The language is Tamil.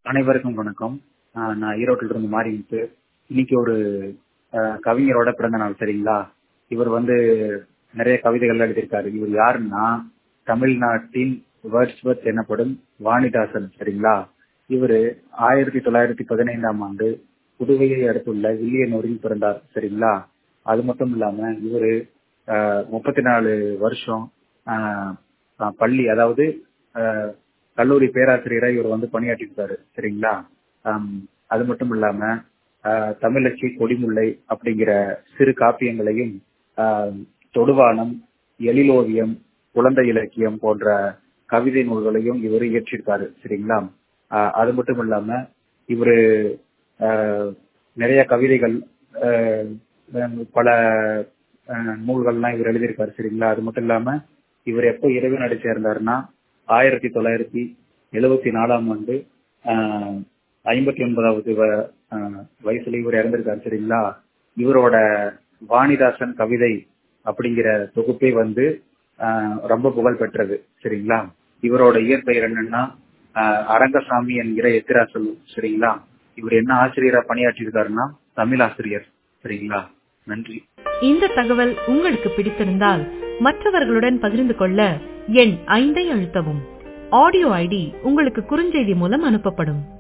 அனைவருக்கும் வணக்கம் ஆஹ் நான் ஈரோட்டில் இருந்து மாறிட்டு இன்னைக்கு ஒரு ஆஹ் கவிஞரோட பிறந்த நாள் சரிங்களா இவர் வந்து நிறைய கவிதைகள் எழுதியிருக்காரு இவர் யாருன்னா தமிழ்நாட்டின் வேர்ட்ஸ்வர்த் எனப்படும் வாணிதாசன் சரிங்களா இவரு ஆயிரத்தி தொள்ளாயிரத்தி பதினைந்தாம் ஆண்டு புதுவையை அடுத்துள்ள வில்லியனூரில் பிறந்தார் சரிங்களா அது மட்டும் இல்லாம இவரு முப்பத்தி நாலு வருஷம் ஆஹ் ஆஹ் பள்ளி அதாவது ஆஹ் கல்லூரி பேராசிரியரா இவர் வந்து பணியாற்றிருக்காரு சரிங்களா ஆம், அது மட்டும் இல்லாம ஆஹ் தமிழச்சி கொடிமுல்லை அப்படிங்கிற சிறு காப்பியங்களையும் ஆஹ் தொடுவானம் எழிலோவியம் குழந்தை இலக்கியம் போன்ற கவிதை நூல்களையும் இவர் இயற்றியிருக்காரு சரிங்களா ஆஹ் அது மட்டும் இல்லாம இவரு ஆஹ் நிறைய கவிதைகள் ஆஹ் பல ஆஹ் நூல்கள்லாம் இவர் எழுதியிருக்காரு சரிங்களா அது மட்டும் இல்லாம இவர் எப்போ இறைவனடி சேர்ந்தாருன்னா ஆயிரத்தி தொள்ளாயிரத்தி எழுபத்தி நாலாம் ஆண்டு ஆஹ் ஐம்பத்தி ஒன்பதாவது வ- ஆஹ் வயசுல இவர் இறந்திருக்காரு சரிங்களா இவரோட வாணிதாசன் கவிதை அப்படிங்கிற தொகுப்பே வந்து ஆஹ் ரொம்ப புகழ் பெற்றது சரிங்களா இவரோட இயற்பெயர் என்னன்னா ஆஹ் அரங்கசாமி என்கிற எத்திராசல் சரிங்களா இவர் என்ன ஆசிரியரா பணியாற்றியிருக்காருன்னா தமிழ் ஆசிரியர் சரிங்களா நன்றி இந்த தகவல் உங்களுக்கு பிடித்திருந்தால் மற்றவர்களுடன் பகிர்ந்து கொள்ள எண் ஐந்தை அழுத்தவும் ஆடியோ ஐடி உங்களுக்கு குறுஞ்செய்தி மூலம் அனுப்பப்படும்